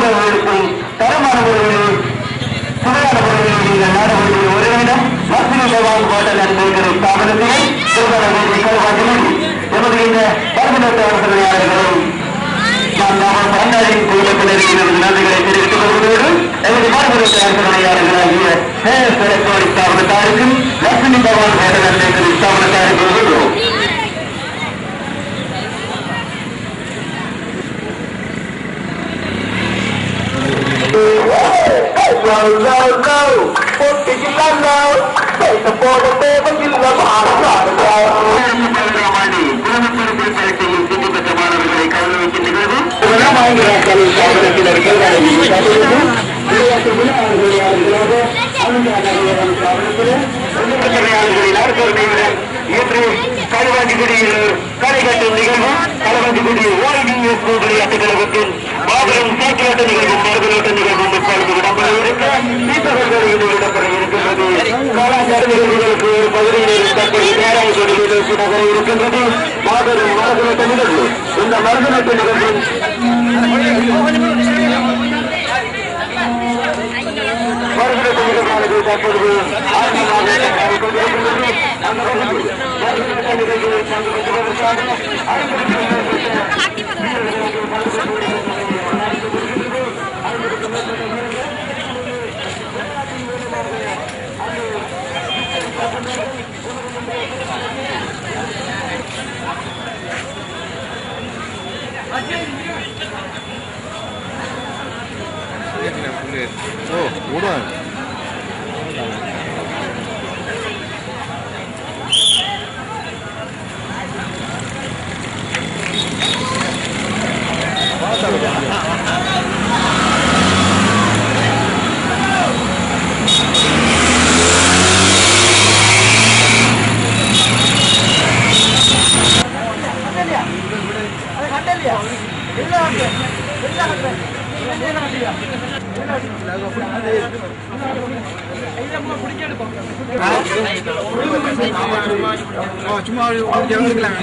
மாணவர்களுக்கும் தரமான முறையில் சுவையான முறையில் நீங்கள் நாடகத்தில் ஒருங்கிட மசினி பகவான் ஹோட்டல் என்கிற ஸ்தாபனத்தில் எமது இந்த பரமநோட்ட அரசனையாளர்களும் நாம் நாம் பரந்தாரின் குடும்பத்தில் இருக்கிற நன்றிகளை தெரிவித்துக் கொள்வதோடு எமது பரமநோட்ட அரசனையாளர்களாகிய எலக்ட்ரானிக் ஸ்தாபனத்தாருக்கும் லட்சுமி பகவான் ஹோட்டல் என்கிற ஸ்தாபனத்தாருக்கும் சொல்கிறோம் கலைகட்டும் நிகழ்வு கலவஞ்சிக்குடி ஓய்டிஎஸ் விளையாட்டுக் கழகத்தின் மாபெரும் சாக்கியாட்ட நிகழ்வும் மார்பலோட்ட நிகழ்வும் இப்பொழுது இடம்பெற இருக்க தீபகர்கள் இது இடம்பெற இருக்கின்றது கலாச்சார நிகழ்வுகளுக்கு ஒரு பகுதியில் தற்போது நேராக நிகழ்ச்சி நகர இருக்கின்றது மாபெரும் மரபுலட்ட நிகழ்வு இந்த மரபுலட்ட நிகழ்வின் மரபுலட்ட நிகழ்வானது தற்பொழுது ஆரம்பமாக நடைபெற்றுக் கொண்டிருக்கின்றது. அந்த வகையில் மரபுலட்ட நிகழ்வில் பங்கு பெற்றுவதற்காக ஓ ஓடுவாங்க சும்மா எடுக்கலாம்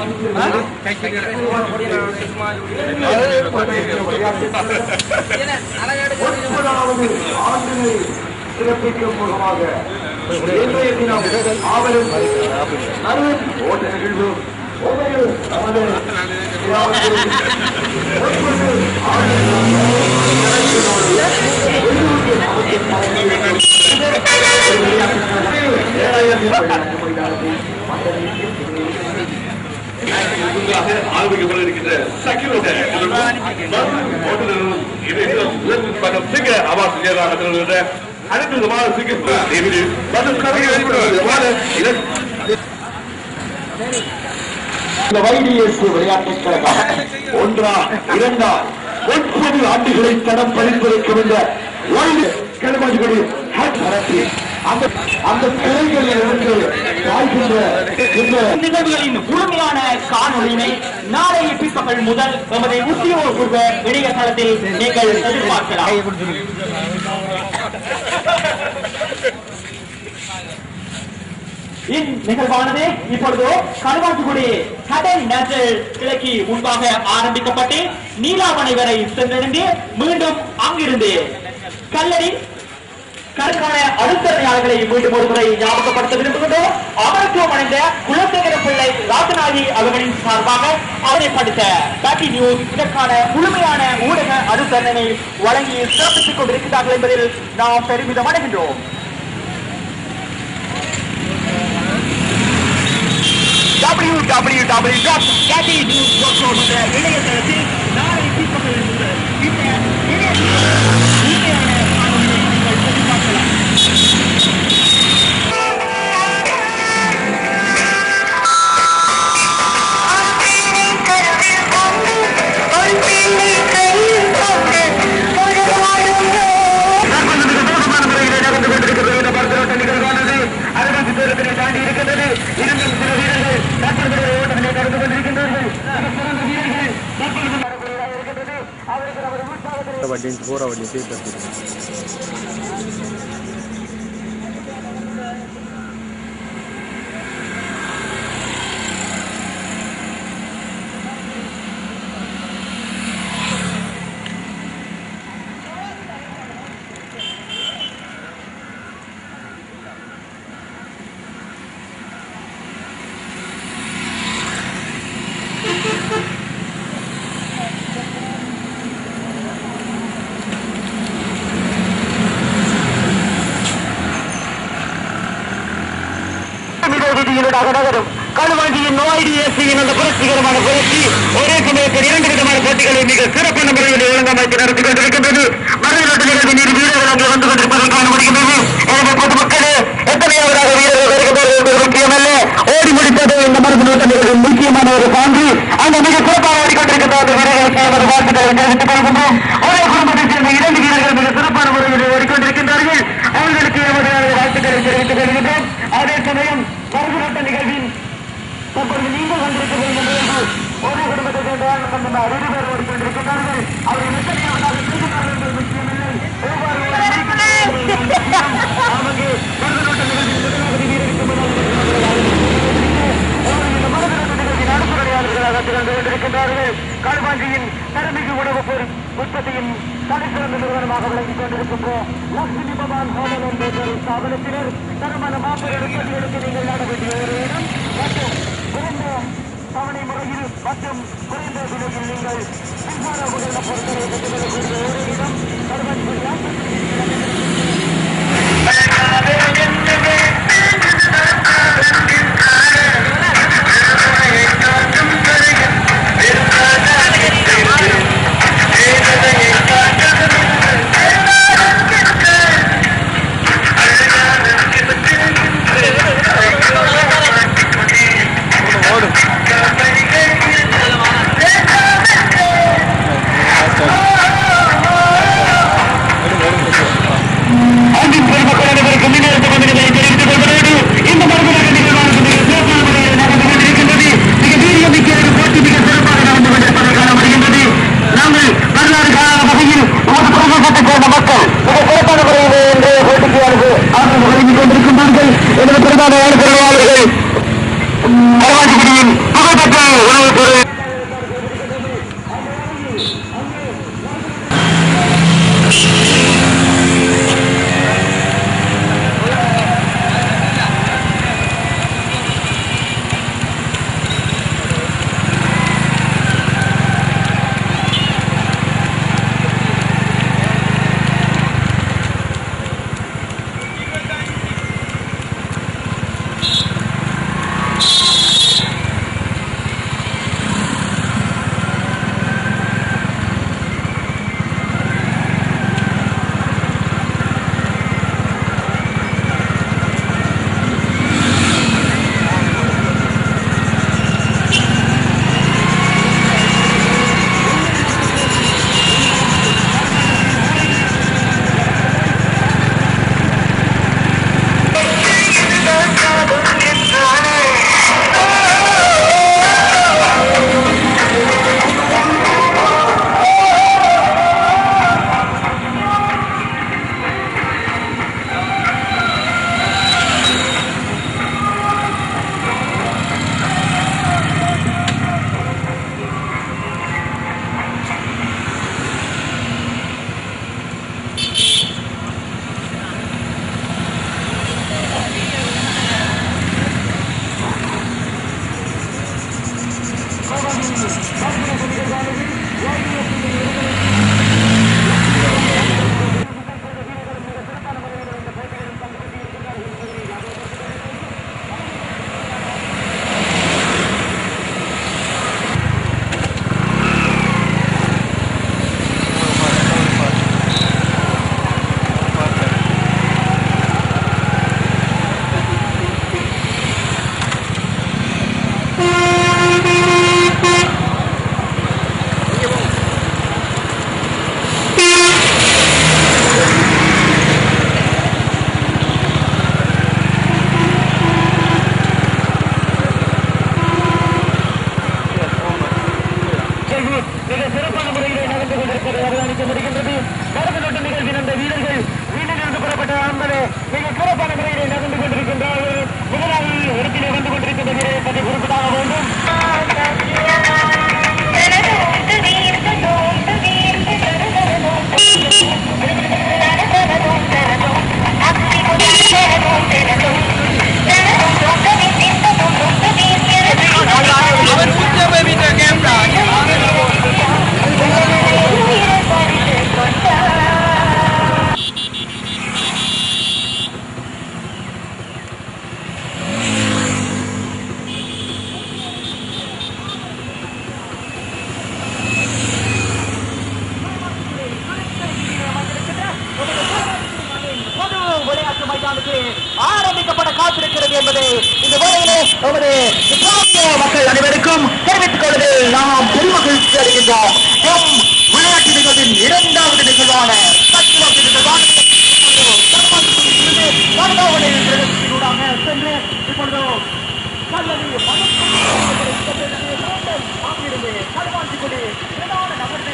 ஒன்பதாவது ஆண்டினை சிறப்பிக்கும் முகமாக இன்றைய தினம் ஆவலும் அறுபது ஓட்ட நிகழ்வு ஒவ்வொரு நமது கிராமத்தில் ஒன்பது ஆரம்பிக்கப்பட இருக்கின்ற சக்கிரோட சிங்க அவாஸ் செய்யறாங்க அனைத்து விதமான சிங்க மற்றும் கவிதை விதமான இந்த வைடிஎஸ் விளையாட்டுக் கழகம் ஒன்றா இரண்டா ஒன்பது ஆண்டுகளை தடம் பதித்திருக்கும் இந்த வைடு கிளம்பி நடத்தி அந்த அந்த திரைகளில் இருந்து காய்கின்ற இந்த நிகழ்வுகளின் முழுமையான காணொளியினை நாளைய பிற்பகல் முதல் எமது உத்தியோகபூர்வ இணையதளத்தில் நீங்கள் எதிர்பார்க்கலாம் இந்நிகழ்வானது இப்பொழுது கருவாட்டுக்குடி கடல் நேச்சரல் கிழக்கு முன்பாக ஆரம்பிக்கப்பட்டு நீலாவணை வரை சென்றடைந்து மீண்டும் அங்கிருந்து கல்லடி கருக்கான அடுத்தறையாளர்களை மீண்டும் ஒரு முறை ஞாபகப்படுத்த விரும்புகின்றோம் அமரத்துவம் அடைந்த குலசேகர பிள்ளை ராஜநாயகி அவர்களின் சார்பாக அவரை படித்த பேட்டி நியூஸ் இதற்கான முழுமையான ஊடக அனுசரணையை வழங்கி சிறப்பித்துக் கொண்டிருக்கிறார்கள் என்பதில் நாம் பெருமிதம் அடைகின்றோம் www.cattynews.com என்ற இணையதளத்தில் நாளை பிற்பகல் முதல் இந்த இணையதள உண்மையான காணொளியை நீங்கள் எதிர்பார்க்கலாம் வண்டி போகிற வண்டி சேர்த்து களவண்டியினூடாக நகரும் களவண்டியின் நோய்டிஎஸ்சியின் அந்த புரட்சிகரமான புரட்சி ஒரே சமயத்தில் இரண்டு விதமான போட்டிகளை மிக சிறப்பான முறையில் ஒழுங்கமைத்து நடத்தி கொண்டிருக்கின்றது மறுநாட்டு நீர் வீரர்கள் அங்கே வந்து கொண்டிருப்பதை காண முடிகின்றது எனவே பொதுமக்களே எத்தனையாவதாக வீரர்கள் வருகிறார்கள் என்பது முக்கியமல்ல ஓடி முடித்தது இந்த மருந்து நூற்றங்களுக்கு முக்கியமான ஒரு சான்று அந்த மிக சிறப்பாக ஓடிக்கொண்டிருக்கின்ற அந்த வீரர்களுக்கு நமது வாழ்த்துக்களை தெரிவித்துக் கொள்கின்றோம் ஒரே குடும்பத்தைச் சேர்ந்த இரண்டு வீரர்கள் மிக சிறப்பான முறையில் ஓடிக்கொண்டிருக்கின்றார்கள் அவர்களுக்கு எமது வாழ்த்துக்களை தெரிவித்துக் கொள்கின்றோம் அதே சமயம் மருதுநோட்ட நிகழ்வின் தற்பொழுது நீங்கள் வந்திருக்கிற இந்த நிகழ்வு ஒரே குடும்பத்தைச் சேர்ந்த நம்ம அறுபது பேர் ஓடிக்கொண்டிருக்கிறார்கள் அவர்கள் எத்தனையாவதாக செய்திருக்கிறார்கள் என்பது முக்கியமில்லை ஒவ்வொரு அவங்க மருதுநோட்ட நிகழ்வின் முதலாவது வீரருக்கு கொண்டிருக்கின்றார்கள் களுவாஞ்சியின் திறமைக்கு உணவு பொருள் உற்பத்தியின் தலைசிறந்த நிறுவனமாக விளங்கிக் கொண்டிருக்கின்ற லட்சுமி பவான் ஹோட்டல் என்ற ஸ்தாபனத்தினர் தரமான மாபெரும் உற்பத்திகளுக்கு நீங்கள் நாட வேண்டிய ஒரு இடம் மற்றும் குறைந்த தவணை முறையில் மற்றும் குறைந்த விலையில் நீங்கள் மின்சார உபகரண பொருட்களை பெற்றுக்கொள்ளக்கூடிய ஒரு இடம் களுவாஞ்சி அன்பின் பெருமக்கள் அனைவருக்கும் முன்னெடுத்து கொண்டிருப்பதை தெரிவித்துக் கொள்வதோடு இந்த மருத்துவ நிகழ்வானது மிக சிறப்பான முறையில் நடந்து கொண்டிருக்கின்றது மிக வீரியமிக்க ஒரு போட்டி மிக சிறப்பாக நடந்து கொண்டிருப்பதை காண முடிகின்றது நாங்கள் வரலாறு காணாத வகையில் ஒரு பிரதேசத்தைச் சேர்ந்த மக்கள் மிக சிறப்பான முறையில் இன்றைய போட்டிக்கு வந்து ஆர்வம் வழங்கிக் கொண்டிருக்கின்றார்கள் எனது பிரதான ஆளுநர்கள் கருவாச்சிக்குடியின் புகழ்பெற்ற உணவுப் பொருள் இந்த வேளையிலே நமது இஸ்லாமிய மக்கள் அனைவருக்கும் தெரிவித்துக் கொள்வதில் நாம் பெருமகிழ்ச்சி அடைகின்றோம் எம் விளையாட்டு நிகழ்வின் இரண்டாவது நிகழ்வான தத்துவ நிகழ்வானது வந்தவனின் பிரதேசத்தினூடாக சென்று இப்பொழுது கல்லறி மனத்திலிருந்து களுவாஞ்சிக்குடி பிரதான நகரத்தை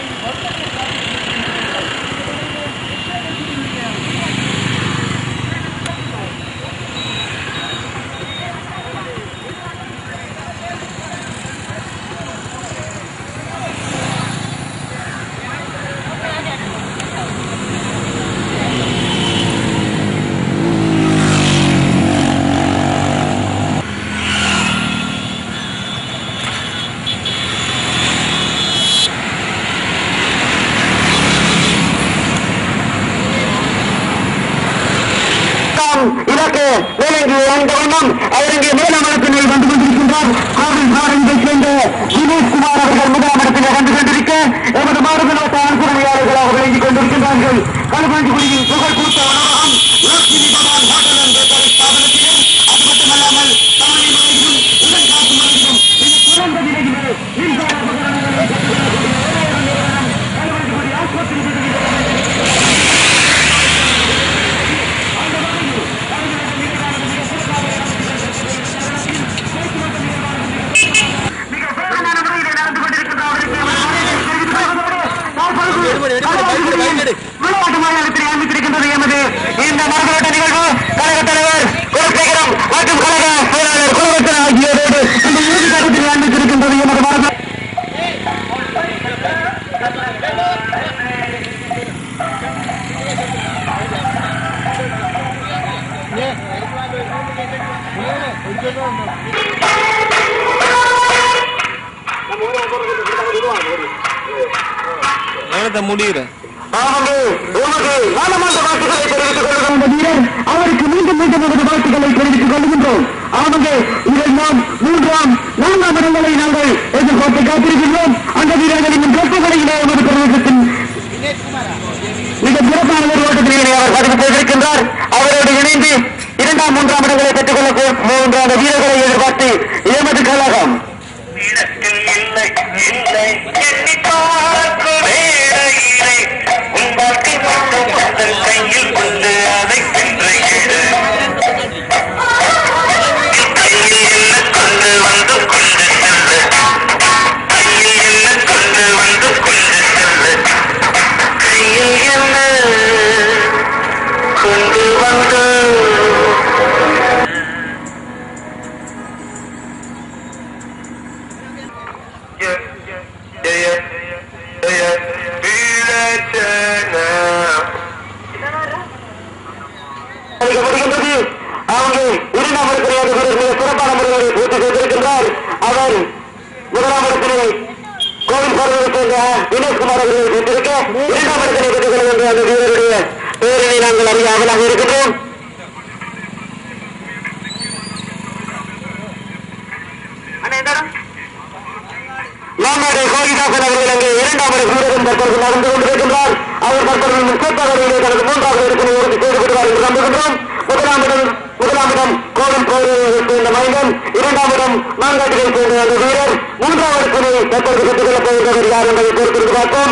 தாம் இலக்கு வேலைக்கு அந்த வண்ணம் அவர் இங்கே மேலமலத்தினர் வந்து கொண்டிருக்கின்றார் கோவில் சாரங்கை சேர்ந்த தினேஷ்குமார் அவர்கள் முதலாம் இடத்தில் வந்து கொண்டிருக்க எமது மாறுதலோட்ட அனுசரணையாளர்களாக விளங்கிக் கொண்டிருக்கின்றார்கள் களுபாஞ்சிக்குடியின் புகழ் கூட்ட உணவகம் லட்சுமி பகவான் ஹோட்டல் என்ற பெயர் ஸ்தாபனத்திலும் அது மட்டுமல்லாமல் தானி மலையிலும் இளங்காப்பு மலையிலும் இது குறைந்த விலையிலே மின்சார உபகரணங்களை களுபாஞ்சிக்குடி ஆஸ்பத்திரி மிக வேகமான முறையிலே நடந்து கொண்டிருக்கின்ற அவருக்கு விளையாட்டு மைதானத்தில் ஆரம்பித்திருக்கின்றது எமது இந்த மரபோட்ட நிகழ்வு கழக தலைவர் குலசேகரம் மற்றும் கழக செயலாளர் குலவத்தன் ஆகியோரோடு இந்த இறுதி கட்டத்தில் ஆரம்பித்திருக்கின்றது எமது மரபு நேரத்தை முடிகிறேன் ஆகவே உமது நாளமாண்ட வாழ்த்துக்களை தெரிவித்துக் கொள்கின்ற வீரர் அவருக்கு மீண்டும் மீண்டும் நமது வாழ்த்துக்களை தெரிவித்துக் கொள்கின்றோம் ஆகவே இதில் நாம் மூன்றாம் நான்காம் இடங்களை நாங்கள் எதிர்பார்த்து காத்திருக்கின்றோம் அந்த வீரர்களின் கற்பனையிலே எமது பிரதேசத்தின் மிக சிறப்பான ஒரு ஓட்டத்திலே அவர் பதிவு செய்திருக்கின்றார் அவரோடு இணைந்து இரண்டாம் மூன்றாம் இடங்களை பெற்றுக் கொள்ள போகின்ற அந்த வீரர்களை எதிர்பார்த்து எமது கழகம் இடத்தில் இல்லை இல்லை எண்ணி பார்க்கும் வேளையிலே உன் வாழ்க்கை மட்டும் உந்தன் கையில் கொண்டு அதை வென்று எடு என் கையில் என்ன கொண்டு வந்து கொண்டு செல்லு கையில் என்ன கொண்டு வந்து கொண்டு செல்லு கையில் என்ன கொண்டு வந்து அளிக்கப்படுகின்றது அவங்க இரண்டாம் இடத்திலே மிக சிறப்பான முறையில் பூர்த்தி செய்திருக்கின்றார் அவர் முதலாம் இடத்திலே கோவில் பார்வையை சேர்ந்த தினேஷ்குமார் அவர்களை பெற்றிருக்க இரண்டாம் இடத்திலே பெற்றுக் கொள்ள வேண்டிய அந்த வீரருடைய பெயரினை நாங்கள் அறிய ஆவலாக இருக்கின்றோம் மாநாடு கோகிதாசன் அவர்கள் அங்கே இரண்டாவது வீரரும் தற்போது நடந்து கொண்டிருக்கின்றார் அவர் தற்போது முப்பத்தாவதிலே தனது மூன்றாவது இடத்தினை உறுதி செய்து கொள்வார் என்று நம்புகின்றோம் முதலாம் இடம் முதலாம் இடம் கோவில் கோவிலை சேர்ந்த மைந்தன் இரண்டாம் இடம் மாங்காட்டிலை சேர்ந்த அந்த வீரர் மூன்றாவது இடத்தினை தற்போது பெற்றுக் கொள்ளப் போகின்றவர் யார் என்பதை பொறுத்திருந்து பார்ப்போம்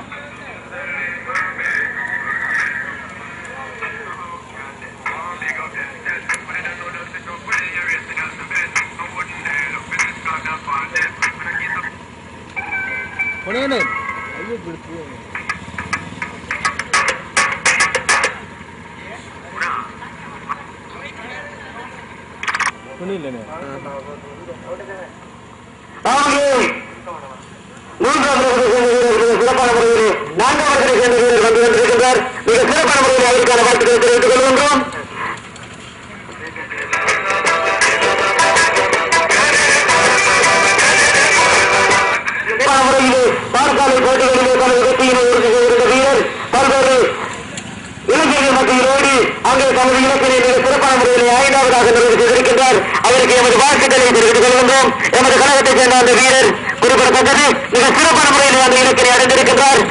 பொண்ணு ஐயோ பிடிச்சி துணி இல்லைண்ணே ஆகவே மூன்றாவது இடத்தை சேர்ந்த வீரர் மிக சிறப்பான முறையிலே நான்காவது இடத்தை சேர்ந்த வீரர் வந்து கொண்டிருக்கின்றார் மிக சிறப்பான முறையில் அவருக்கான வாழ்த்துக்களை தெரிவித்துக் கொள்கின்றோம் சிறப்பான முறையிலே பாடசாலை போட்டிகளிலே தனது வெற்றியினை உறுதி செய்திருந்த வீரர் பல்வேறு இளைஞர்கள் மத்தியிலோடு அங்கே தனது இலக்கினை மிக சிறப்பான முறையில் ஐந்தாவதாக நிறைவு செய்திருக்கின்றார் அவருக்கு எமது வாழ்த்துக்களை தெரிவித்துக் கொள்கின்றோம் எமது கழகத்தைச் சேர்ந்த அந்த வீரர் குறிப்பிடத்தக்கது மிக சிறப்பான முறையில் அந்த இலக்கினை அடைந்திருக்கின்றார்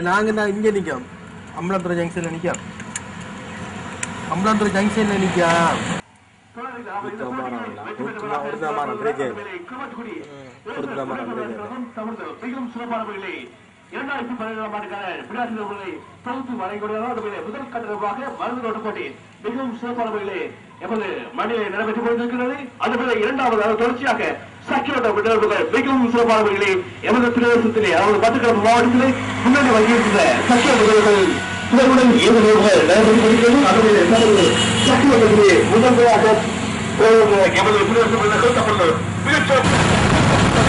நாங்க நான் இங்க நிக்கோம் அம்பலந்துறை ஜங்ஷன்ல நிக்கோம் அம்பலந்துறை ஜங்ஷன்ல நிக்கோம் மிகவும் சிறப்பான முறையிலே இரண்டாயிரத்தி பதினேழாம் ஆண்டுக்கான விளையாட்டு நிறுவனங்களை தொகுத்து வழங்கியுள்ளதால் அதுவே முதல் கட்டணமாக மருந்து ஓட்டு போட்டி மிகவும் சிறப்பான முறையிலே எமது மண்ணிலே நடைபெற்றுக் கொண்டிருக்கிறது அதுபோல இரண்டாவது அதாவது தொடர்ச்சியாக சக்கியோட விளையாட்டுகள் மிகவும் சிறப்பான முறையிலே எமது பிரதேசத்திலே அதாவது பட்டுக்கிழமை மாவட்டத்திலே முன்னணி வகிக்கின்ற சக்கிய விளையாட்டுகள் இதனுடன் ஏழு நிறுவனங்கள் நடைபெற்றுக் கொண்டிருக்கிறது அதுவே சக்கியோட்டத்திலே முதன்மையாக எமது பிரதேசத்தில் நிகழ்த்தப்பட்டுள்ளது மிகச்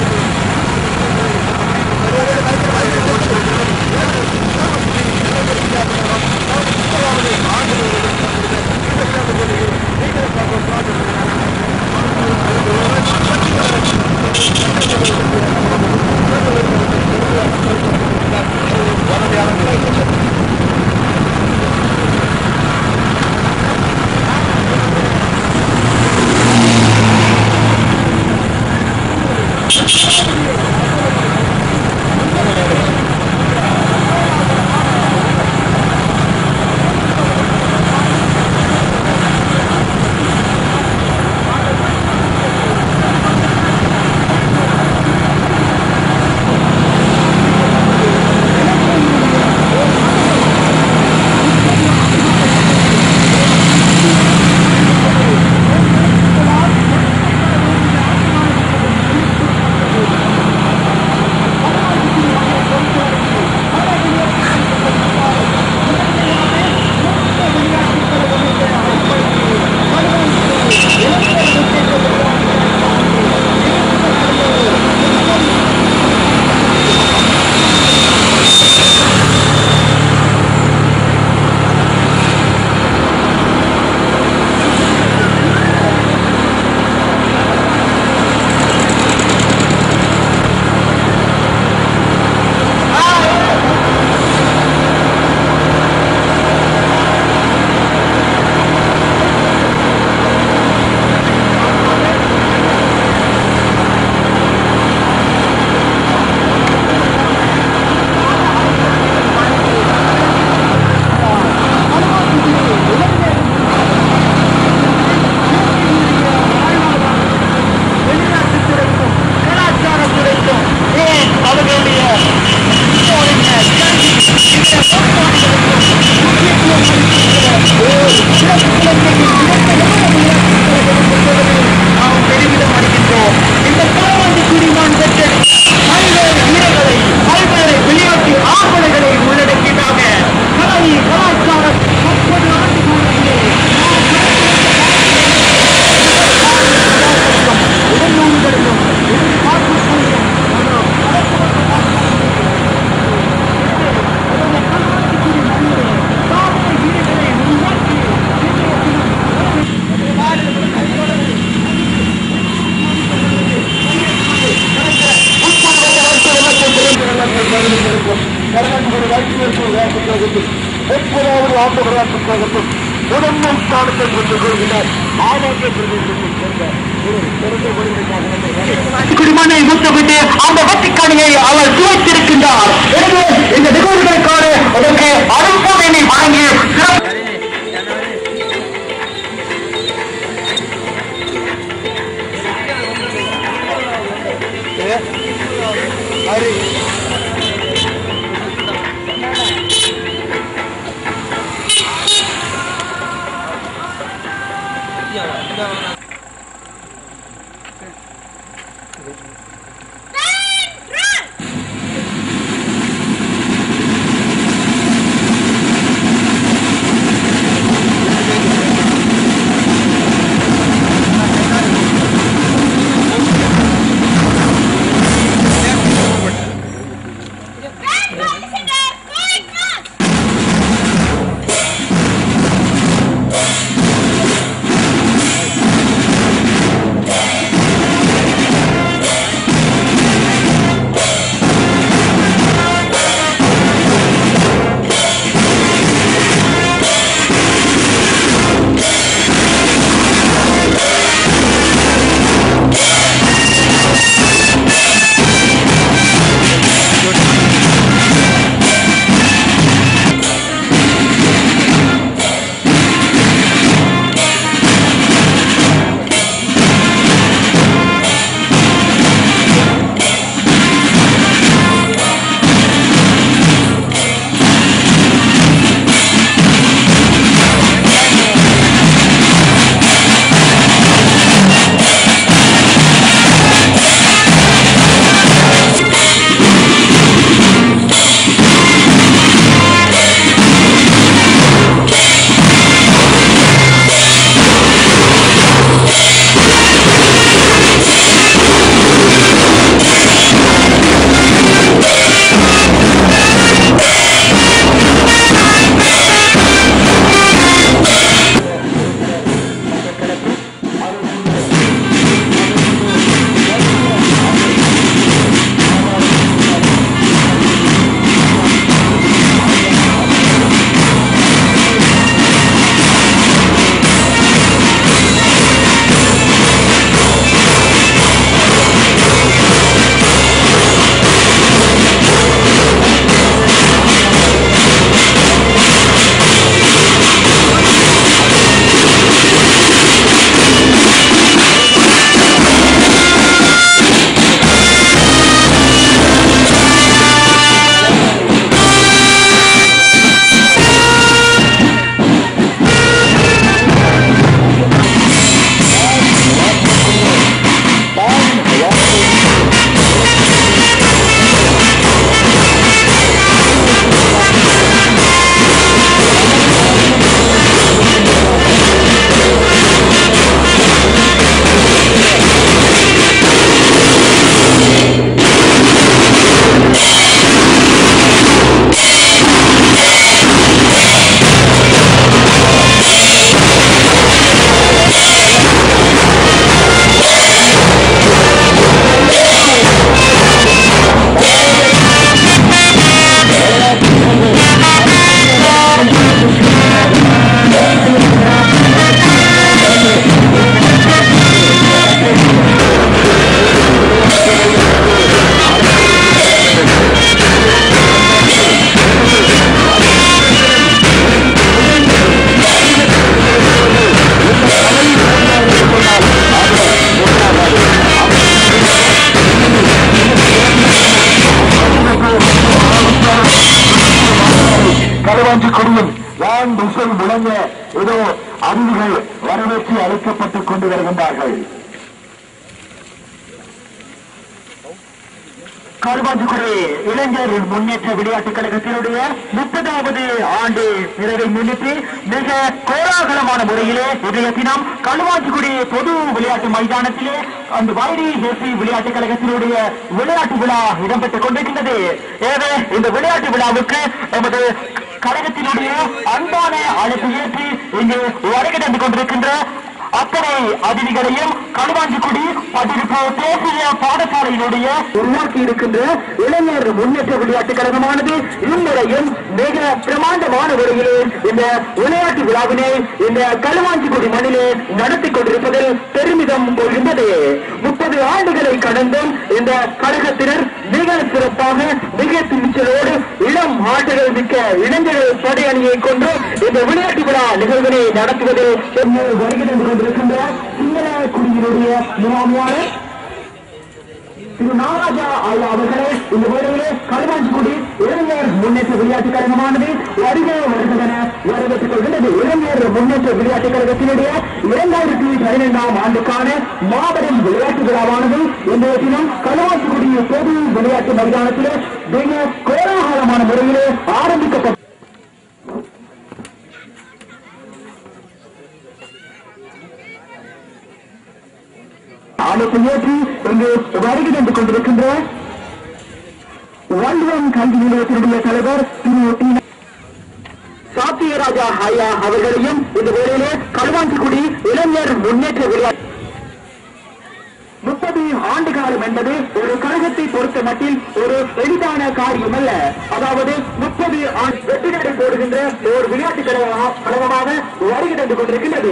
ஒன்பதாவது ஆண்டு விளையாட்டுக் கழகத்தில் முதன்மை ஸ்தானத்தை பெற்றுக் கொள்கிறார் மாவட்ட பிரதேசத்தைச் சேர்ந்த ஒரு சிறந்த ஒருங்கிணைப்பாளர் குடிமண்ணை மூத்தப்பட்டு அந்த வெற்றிக்கணியை அவர் சுவைத்திருக்கின்றார் எனவே இந்த நிகழ்வுகளுக்கான அதற்கு அனுப்பதனை வழங்கிய சிறப்பு Going பேன் விசில் முழங்க ஏதோ அறிவுகள் வரவேற்று அழைக்கப்பட்டுக் கொண்டு வருகின்றார்கள் கருவாஞ்சிக்குடி இளைஞர் முன்னேற்ற விளையாட்டுக் கழகத்தினுடைய முப்பதாவது ஆண்டு நிறைவை முன்னிட்டு மிக கோலாகலமான முறையிலே இன்றைய தினம் களுவாஞ்சிக்குடி பொது விளையாட்டு மைதானத்திலே அந்த வைரி தேசிய விளையாட்டுக் கழகத்தினுடைய விளையாட்டு விழா இடம்பெற்றுக் கொண்டிருக்கின்றது எனவே இந்த விளையாட்டு விழாவுக்கு நமது கழகத்தினுடைய அன்பான அழைப்பு ஏற்று இங்கு வருகை தந்து கொண்டிருக்கின்ற அத்தனை அதிதிகளையும் களுவாஞ்சிக்குடி பதிப்பு தேசிய பாடசாலையினுடைய உருவாக்கி இருக்கின்ற இளைஞர் முன்னேற்ற விளையாட்டுக் கழகமானது இம்முறையும் மிக பிரமாண்டமான முறையிலே இந்த விளையாட்டு விழாவினை இந்த களுவாஞ்சிக்குடி மண்ணிலே நடத்தி கொண்டிருப்பதில் பெருமிதம் கொள்கின்றது முப்பது ஆண்டுகளை கடந்தும் இந்த கழகத்தினர் மிக சிறப்பாக மிக துணிச்சலோடு இளம் ஆண்டுகள் மிக்க இளைஞர்கள் படை அணியை கொண்டு இந்த விளையாட்டு விழா நிகழ்வினை நடத்துவதில் வருகை தந்து கொண்டிருக்கின்ற சிங்கள குடியினுடைய முகாமியாளர் திரு நாராஜா ஐயா அவர்களே இந்த வேளையிலே களுவாஞ்சிக்குடி இளைஞர் முன்னேற்ற விளையாட்டுக் கழகமானது வருகை வருகிறதென வரவேற்றுக் கொள்கின்றது இளைஞர் முன்னேற்ற விளையாட்டுக் கழகத்தினுடைய இரண்டாயிரத்தி பதினைந்தாம் ஆண்டுக்கான மாபெரும் விளையாட்டு விழாவானது இன்றைய தினம் களுவாஞ்சிக்குடி பொது விளையாட்டு மைதானத்திலே மிக கோலாகலமான முறையிலே ஆரம்பிக்கப்பட்ட அழைப்பு ஏற்றி இங்கு வருகை தந்து கொண்டிருக்கின்ற வள்ளுவம் கல்வி நிலையத்தினுடைய தலைவர் திரு டி. சாத்தியராஜா ஐயா அவர்களையும் இந்த வேளையிலே களுவாஞ்சிக்குடி இளைஞர் முன்னேற்ற விளையாட்டு முப்பது ஆண்டு காலம் என்பது ஒரு கழகத்தை பொறுத்த மட்டில் ஒரு எளிதான காரியம் அல்ல அதாவது முப்பது ஆண்டு வெற்றி நடை போடுகின்ற ஒரு விளையாட்டு கழகமா- கழகமாக வருகை தந்து கொண்டிருக்கின்றது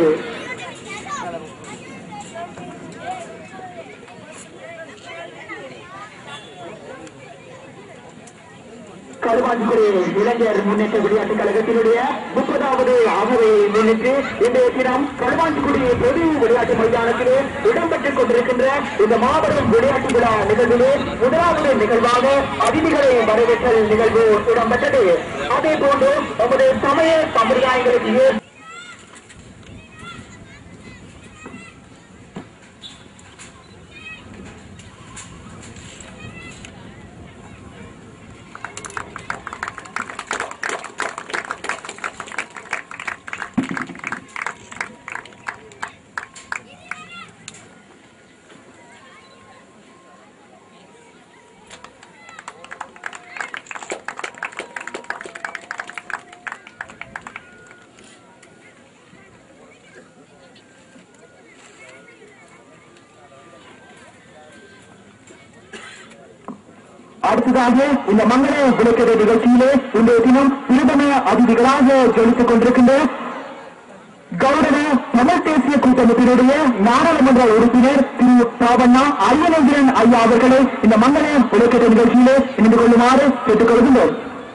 கருவாஞ்சிக்குடி இளைஞர் முன்னேற்ற விளையாட்டுக் கழகத்தினுடைய முப்பதாவது ஆகவே முன்னிட்டு இன்றைய தினம் கருவாஞ்சிக்குடி பொது விளையாட்டு மைதானத்திலே இடம்பெற்றுக் கொண்டிருக்கின்ற இந்த மாபெரும் விளையாட்டு விழா நிகழ்விலே முதலாவது நிகழ்வாக அதிதிகளை வரவேற்றல் நிகழ்வு இடம்பெற்றது அதே போன்று நமது சமய சம்பிரதாயங்களுக்கு ஏற்ப அடுத்ததாக இந்த மங்கள விளக்கத நிகழ்ச்சியிலே இன்றைய தினம் பிரதம அதிதிகளாக ஜொலித்துக் கொண்டிருக்கின்ற கௌரவ தமிழ் தேசிய கூட்டமைப்பினுடைய நாடாளுமன்ற உறுப்பினர் திரு சாவண்ணா ஐயனேந்திரன் ஐயா அவர்களை இந்த மங்கள விளக்கத நிகழ்ச்சியிலே இணைந்து கொள்ளுமாறு கேட்டுக் கொள்கின்றோம்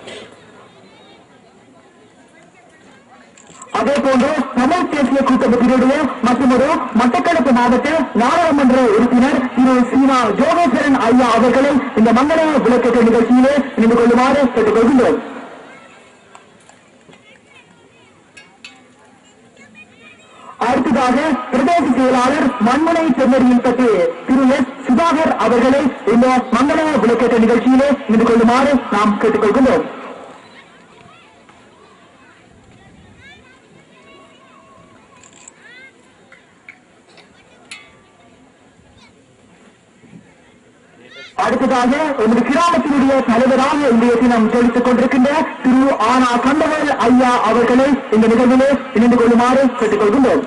அதே போன்று தமிழ் தேசிய கூட்டமைப்பினுடைய மற்றொரு மட்டக்களப்பு மாவட்ட நாடாளுமன்ற உறுப்பினர் திரு சீனா ஜோகேஸ்வரன் ஐயா அவர்களை இந்த மங்கள விளக்கத்த நிகழ்ச்சியிலே இணைந்து கொள்ளுமாறு கேட்டுக் கொள்கின்றோம் அடுத்ததாக பிரதேச செயலாளர் மண்மனை செம்மறியில் பற்றி திரு எஸ் சுதாகர் அவர்களை இந்த மங்கள விளக்கத்த நிகழ்ச்சியிலே இணைந்து கொள்ளுமாறு நாம் கேட்டுக்கொள்கின்றோம் அடுத்ததாக எமது கிராமத்தினுடைய தலைவராக இன்றைய தினம் ஜொலித்துக் கொண்டிருக்கின்ற திரு ஆனா கண்டவல் ஐயா அவர்களை இந்த நிகழ்விலே இணைந்து கொள்ளுமாறு கேட்டுக் கொள்கின்றோம்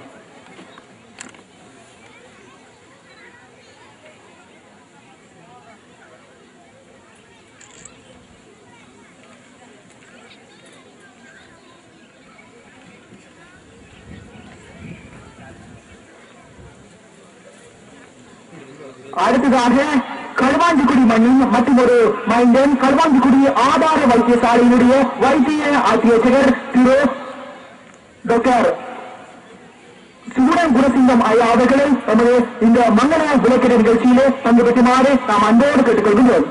அடுத்ததாக களுவாஞ்சிக்குடி மண்ணின் மற்றும் ஒரு மைந்தன் களுவாஞ்சிக்குடி ஆதார வைத்தியசாலையினுடைய வைத்திய ஆட்சியர் திரு டாக்டர் சூடன் குணசிங்கம் ஐயா அவர்களை நமது இந்த மங்கள விளக்கிட நிகழ்ச்சியிலே பங்கு பெற்றுமாறு நாம் அன்போடு கேட்டுக்கொள்கின்றோம்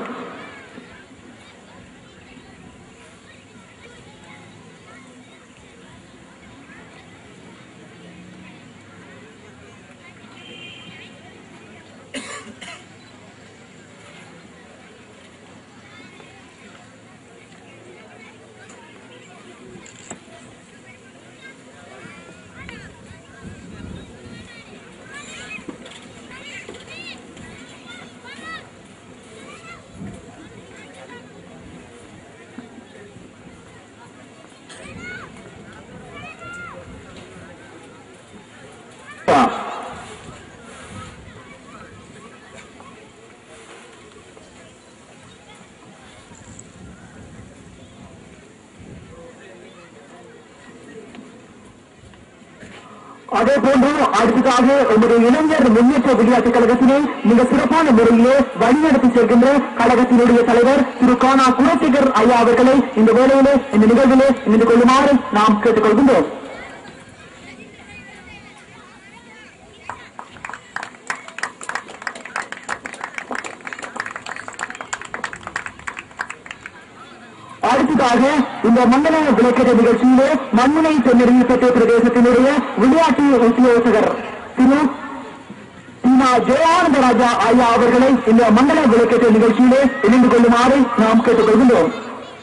அதே போன்று அடுத்ததாக உங்களுடைய இளைஞர் முன்னேற்ற விளையாட்டுக் கழகத்தினை மிக சிறப்பான முறையிலே வழிநடத்தி செல்கின்ற கழகத்தினுடைய தலைவர் திரு கானா குலசேகர் ஐயா அவர்களை இந்த வேளையிலே இந்த நிகழ்விலே இணைந்து கொள்ளுமாறு நாம் கேட்டுக்கொள்கின்றோம் அடுத்ததாக இந்த மண்டல விளக்கேற்ற நிகழ்ச்சியிலே மண்முனை தென்னறிவிப்பட்ட பிரதேசத்தினுடைய விளையாட்டு உத்தியோகர் திரு சீனா ஜெயானந்த ராஜா ஐயா அவர்களை இந்த மண்டல விளக்கேற்ற நிகழ்ச்சியிலே இணைந்து கொள்ளுமாறு நாம் கேட்டுக்கொள்கின்றோம்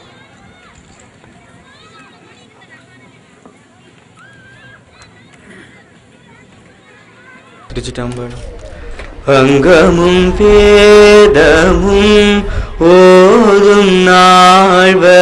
திருச்சிட்டம்பலம் அங்கமும் பேதமும் ஓதும் நாள்வரை